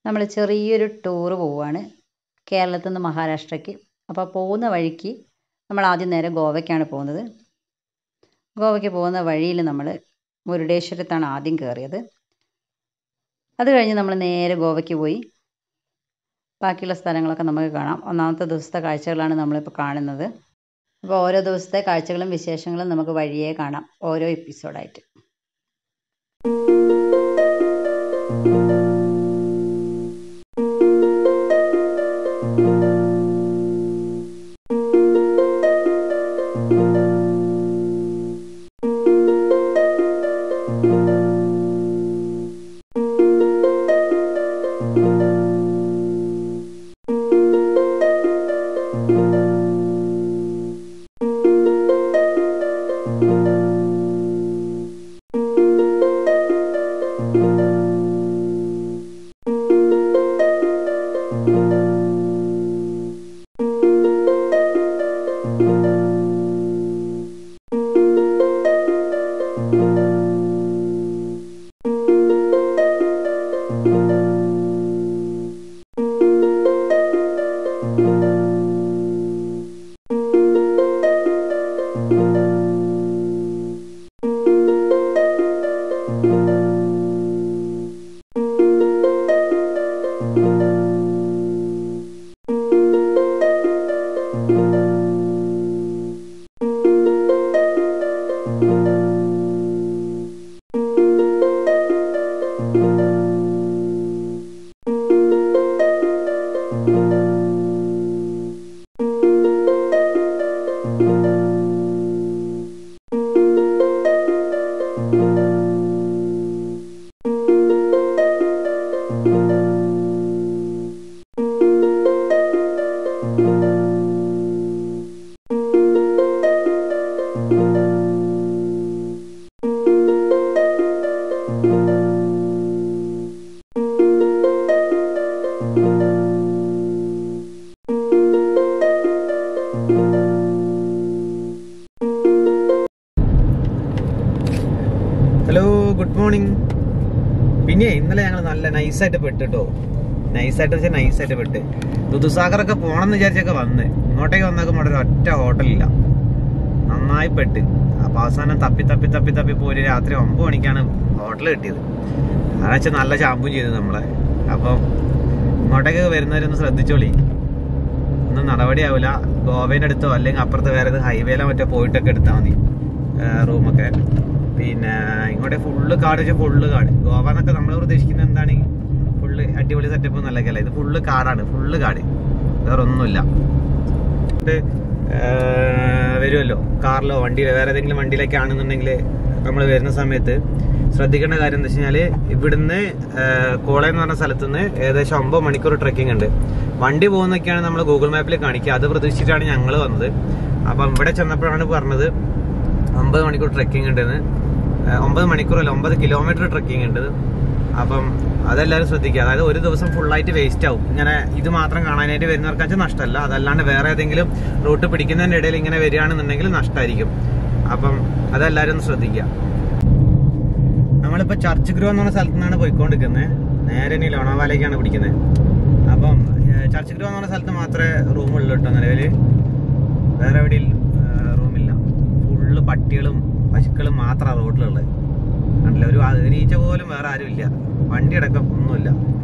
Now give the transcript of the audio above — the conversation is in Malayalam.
നമ്മൾ ചെറിയൊരു ടൂറ് പോവുകയാണ് കേരളത്തിൽ നിന്ന് മഹാരാഷ്ട്രയ്ക്ക് അപ്പോൾ പോകുന്ന വഴിക്ക് നമ്മൾ ആദ്യം നേരെ ഗോവയ്ക്കാണ് പോകുന്നത് ഗോവയ്ക്ക് പോകുന്ന വഴിയിൽ നമ്മൾ മുരുടേശ്വരത്താണ് ആദ്യം കയറിയത് അത് കഴിഞ്ഞ് നമ്മൾ നേരെ ഗോവയ്ക്ക് പോയി ബാക്കിയുള്ള സ്ഥലങ്ങളൊക്കെ നമുക്ക് കാണാം ഒന്നാമത്തെ ദിവസത്തെ കാഴ്ചകളാണ് നമ്മളിപ്പോൾ കാണുന്നത് അപ്പോൾ ഓരോ ദിവസത്തെ കാഴ്ചകളും വിശേഷങ്ങളും നമുക്ക് വഴിയേ കാണാം ഓരോ എപ്പിസോഡായിട്ട് ഹലോ ഗുഡ് മോർണിംഗ് പിന്നെ ഇന്നലെ ഞങ്ങൾ നല്ല നൈസായിട്ട് പെട്ട് കേട്ടോ നൈസായിട്ട് വെച്ചാൽ നൈസായിട്ട് പെട്ട് ദുദുസാഗറൊക്കെ പോകണം എന്ന് വിചാരിച്ചൊക്കെ വന്ന് ഇങ്ങോട്ടേക്ക് വന്നേക്കുമ്പോൾ അവിടെ ഒരു ഒറ്റ ഹോട്ടലില്ല നന്നായി പെട്ട് അപ്പൊ അവസാനം തപ്പി തപ്പി തപ്പി തപ്പി പോയി രാത്രി ഒമ്പത് മണിക്കാണ് ഹോട്ടൽ കിട്ടിയത് അതെന്ന് വെച്ചാൽ നല്ല ചാമ്പും ചെയ്തു നമ്മളെ അപ്പം ഇങ്ങോട്ടേക്ക് വരുന്നവരൊന്ന് ശ്രദ്ധിച്ചോളി ഒന്നും നടപടിയാവില്ല ഗോവേൻ്റെ അടുത്തോ അല്ലെങ്കിൽ അപ്പുറത്ത് വേറെ ഹൈവേയിലോ മറ്റോ പോയിട്ടൊക്കെ എടുത്താൽ മതി റൂമൊക്കെ പിന്നെ ഇങ്ങോട്ട് ഫുള്ള് കാട് വെച്ചാൽ ഫുള്ള് കാട് ഗോവ എന്നൊക്കെ നമ്മൾ പ്രതീക്ഷിക്കുന്നത് എന്താണ് ഫുള്ള് അടിപൊളി സെറ്റപ്പ് എന്നല്ലൊക്കെയല്ല ഇത് ഫുള്ള് കാടാണ് ഫുള്ള് കാട് വേറെ ഒന്നുമില്ല ഇത് വരുമല്ലോ കാറിലോ വണ്ടിയിലോ വേറെ ഏതെങ്കിലും വണ്ടിയിലൊക്കെ ആണെന്നുണ്ടെങ്കിൽ നമ്മൾ വരുന്ന സമയത്ത് ശ്രദ്ധിക്കേണ്ട കാര്യം എന്താ വെച്ച് കഴിഞ്ഞാൽ ഇവിടുന്ന് കോളയം എന്ന് പറഞ്ഞ സ്ഥലത്ത് നിന്ന് ഏകദേശം ഒമ്പത് മണിക്കൂർ ട്രെക്കിംഗ് ഉണ്ട് വണ്ടി പോകുന്നൊക്കെയാണ് നമ്മൾ ഗൂഗിൾ മാപ്പിൽ കാണിക്കുക അത് പ്രതീക്ഷിച്ചിട്ടാണ് ഞങ്ങൾ വന്നത് അപ്പം ഇവിടെ ചെന്നപ്പോഴാണ് പറഞ്ഞത് ഒമ്പത് മണിക്കൂർ ട്രെക്കിംഗ് ഉണ്ടെന്ന് ഏഹ് ഒമ്പത് മണിക്കൂറല്ല ഒമ്പത് കിലോമീറ്റർ ട്രെക്കിംഗ് ഉണ്ട് അപ്പം അതെല്ലാവരും ശ്രദ്ധിക്കുക അതായത് ഒരു ദിവസം ഫുള്ളായിട്ട് വേസ്റ്റ് ആവും ഇങ്ങനെ ഇത് മാത്രം കാണാനായിട്ട് വരുന്നവർക്കാച്ച നഷ്ടമല്ല അതല്ലാണ്ട് വേറെ ഏതെങ്കിലും റൂട്ട് പിടിക്കുന്നതിൻ്റെ ഇടയിൽ ഇങ്ങനെ വരികയാണെന്നുണ്ടെങ്കിൽ നഷ്ടമായിരിക്കും അപ്പം അതെല്ലാവരും ഒന്ന് ശ്രദ്ധിക്കുക നമ്മളിപ്പോൾ ചർച്ച് ഗ്രോ എന്ന് പറഞ്ഞ സ്ഥലത്തു നിന്നാണ് പോയിക്കൊണ്ടിരിക്കുന്നത് നേരെ ഇനി ലോണാവാലേക്കാണ് പിടിക്കുന്നത് അപ്പം ഏഹ് ചർച്ച് ഗ്രോ എന്ന് പറഞ്ഞ സ്ഥലത്ത് മാത്രമേ റൂമുള്ളൂ കേട്ടോ നിലവിൽ വേറെ എവിടെയും റൂമില്ല ഫുള്ള് പട്ടികളും പശുക്കളും മാത്രമാണ് റോഡിലുള്ളത് കണ്ടില്ല ഒരു ഈച്ച പോലും വേറെ ആരും ഇല്ല വണ്ടി അടക്കം ഒന്നുമില്ല